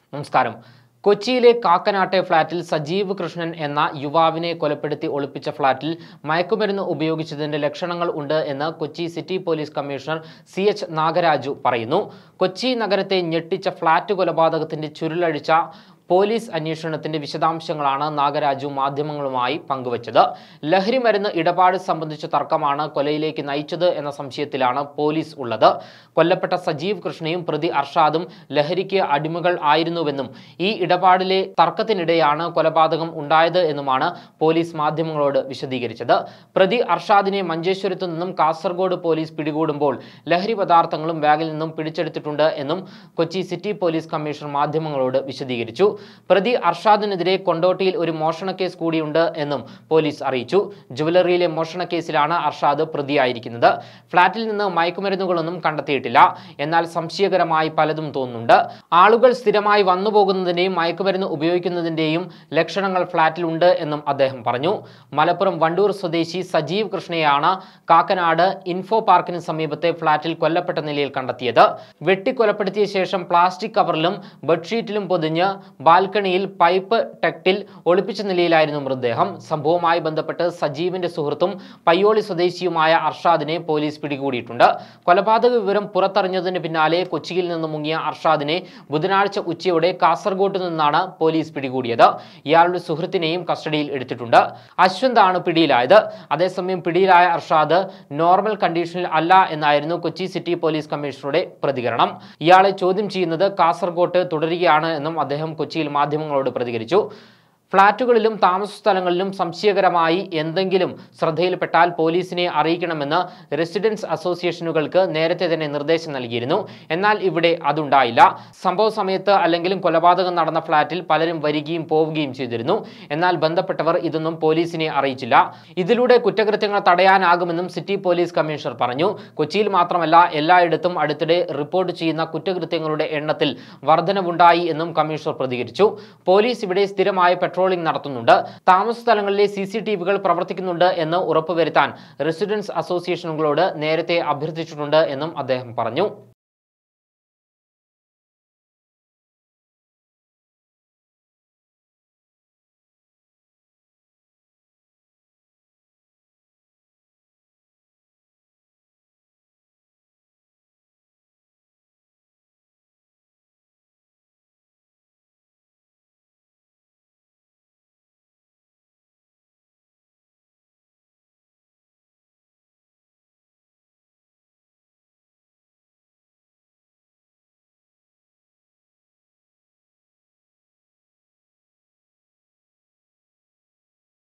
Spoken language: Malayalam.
നമസ്കാരം കൊച്ചിയിലെ കാക്കനാട്ടെ ഫ്ളാറ്റിൽ സജീവ് കൃഷ്ണൻ എന്ന യുവാവിനെ കൊലപ്പെടുത്തി ഒളിപ്പിച്ച ഫ്ളാറ്റിൽ മയക്കുമരുന്ന് ഉപയോഗിച്ചതിന്റെ ലക്ഷണങ്ങൾ ഉണ്ട് എന്ന് Kochi city police commissioner C H Nagaraju പറയുന്നു കൊച്ചി നഗരത്തെ ഞെട്ടിച്ച ഫ്ളാറ്റ് കൊലപാതകത്തിന്റെ ചുരുളഴിച്ച പോലീസ് അന്വേഷണത്തിന്റെ വിശദാംശങ്ങളാണ് നാഗരാജു മാധ്യമങ്ങളുമായി പങ്കുവച്ചത് ലഹരി മരുന്ന് ഇടപാട് സംബന്ധിച്ച തർക്കമാണ് കൊലയിലേക്ക് നയിച്ചത് എന്ന സംശയത്തിലാണ് പോലീസ് ഉള്ളത് കൊല്ലപ്പെട്ട സജീവ് കൃഷ്ണയും പ്രതി അർഷാദും ലഹരിക്ക് അടിമകൾ ആയിരുന്നുവെന്നും ഈ ഇടപാടിലെ തർക്കത്തിനിടെയാണ് കൊലപാതകം ഉണ്ടായത് എന്നുമാണ് പോലീസ് മാധ്യമങ്ങളോട് വിശദീകരിച്ചത് പ്രതി അർഷാദിനെ മഞ്ചേശ്വരത്തു നിന്നും കാസർഗോഡ് പോലീസ് പിടികൂടുമ്പോൾ ലഹരി പദാർത്ഥങ്ങളും ബാഗിൽ നിന്നും പിടിച്ചെടുത്തിട്ടുണ്ട് എന്നും കൊച്ചി സിറ്റി പോലീസ് കമ്മീഷണർ മാധ്യമങ്ങളോട് വിശദീകരിച്ചു പ്രതി അർഷാദിനെതിരെ കൊണ്ടോട്ടിയിൽ ഒരു മോഷണ കേസ് കൂടിയുണ്ട് എന്നും പോലീസ് അറിയിച്ചു ജുവലറിയിലെ മോഷണ കേസിലാണ് അർഷാദ് പ്രതിയായിരിക്കുന്നത് ഫ്ളാറ്റിൽ നിന്ന് മയക്കുമരുന്നുകളൊന്നും കണ്ടെത്തിയിട്ടില്ല എന്നാൽ സംശയകരമായി പലതും തോന്നുന്നുണ്ട് ആളുകൾ സ്ഥിരമായി വന്നു പോകുന്നതിന്റെയും മയക്കുമരുന്ന് ഉപയോഗിക്കുന്നതിന്റെയും ലക്ഷണങ്ങൾ ഫ്ളാറ്റിൽ ഉണ്ട് എന്നും അദ്ദേഹം പറഞ്ഞു മലപ്പുറം വണ്ടൂർ സ്വദേശി സജീവ് കൃഷ്ണയാണ് കാക്കനാട് ഇൻഫോ പാർക്കിന് സമീപത്തെ ഫ്ളാറ്റിൽ കൊല്ലപ്പെട്ട നിലയിൽ കണ്ടെത്തിയത് വെട്ടിക്കൊലപ്പെടുത്തിയ ശേഷം പ്ലാസ്റ്റിക് കവറിലും ബെഡ്ഷീറ്റിലും പൊതിഞ്ഞ് ബാൽക്കണിയിൽ പൈപ്പ് ടെക്റ്റിൽ ഒളിപ്പിച്ച നിലയിലായിരുന്നു മൃതദേഹം സംഭവവുമായി ബന്ധപ്പെട്ട് സജീവിന്റെ സുഹൃത്തും പയ്യോളി സ്വദേശിയുമായ അർഷാദിനെ പോലീസ് പിടികൂടിയിട്ടുണ്ട് കൊലപാതക വിവരം പുറത്തറിഞ്ഞതിന് പിന്നാലെ കൊച്ചിയിൽ നിന്ന് മുങ്ങിയ അർഷാദിനെ ബുധനാഴ്ച ഉച്ചയോടെ കാസർഗോഡ് നിന്നാണ് പോലീസ് പിടികൂടിയത് ഇയാളുടെ സുഹൃത്തിനെയും കസ്റ്റഡിയിൽ എടുത്തിട്ടുണ്ട് അശ്വന്ത് ആണ് പിടിയിലായത് അതേസമയം പിടിയിലായ അർഷാദ് നോർമൽ കണ്ടീഷനിൽ അല്ല എന്നായിരുന്നു കൊച്ചി സിറ്റി പോലീസ് കമ്മീഷണറുടെ പ്രതികരണം ഇയാളെ ചോദ്യം ചെയ്യുന്നത് കാസർഗോട്ട് തുടരുകയാണ് എന്നും അദ്ദേഹം കൊച്ചിയിൽ മാധ്യമങ്ങളോട് പ്രതികരിച്ചു ഫ്ളാറ്റുകളിലും താമസ സ്ഥലങ്ങളിലും സംശയകരമായി എന്തെങ്കിലും ശ്രദ്ധയിൽപ്പെട്ടാൽ പോലീസിനെ അറിയിക്കണമെന്ന് റെസിഡൻസ് അസോസിയേഷനുകൾക്ക് നേരത്തെ തന്നെ നിർദ്ദേശം നൽകിയിരുന്നു എന്നാൽ ഇവിടെ അതുണ്ടായില്ല സംഭവ സമയത്ത് അല്ലെങ്കിലും കൊലപാതകം നടന്ന ഫ്ളാറ്റിൽ പലരും വരികയും പോവുകയും ചെയ്തിരുന്നു എന്നാൽ ബന്ധപ്പെട്ടവർ ഇതൊന്നും പോലീസിനെ അറിയിച്ചില്ല ഇതിലൂടെ കുറ്റകൃത്യങ്ങൾ തടയാനാകുമെന്നും സിറ്റി പോലീസ് കമ്മീഷണർ പറഞ്ഞു കൊച്ചിയിൽ മാത്രമല്ല എല്ലായിടത്തും അടുത്തിടെ റിപ്പോർട്ട് ചെയ്യുന്ന കുറ്റകൃത്യങ്ങളുടെ എണ്ണത്തിൽ വർധനവുണ്ടായി എന്നും കമ്മീഷണർ പ്രതികരിച്ചു പോലീസ് ഇവിടെ സ്ഥിരമായ പെട്രോളിംഗ് നടത്തുന്നുണ്ട് താമസ സ്ഥലങ്ങളിലെ സി സി ടി വികൾ പ്രവർത്തിക്കുന്നുണ്ട് എന്ന് ഉറപ്പുവരുത്താൻ റെസിഡൻസ് അസോസിയേഷനുകളോട് നേരത്തെ അഭ്യർത്ഥിച്ചിട്ടുണ്ട് എന്നും അദ്ദേഹം പറഞ്ഞു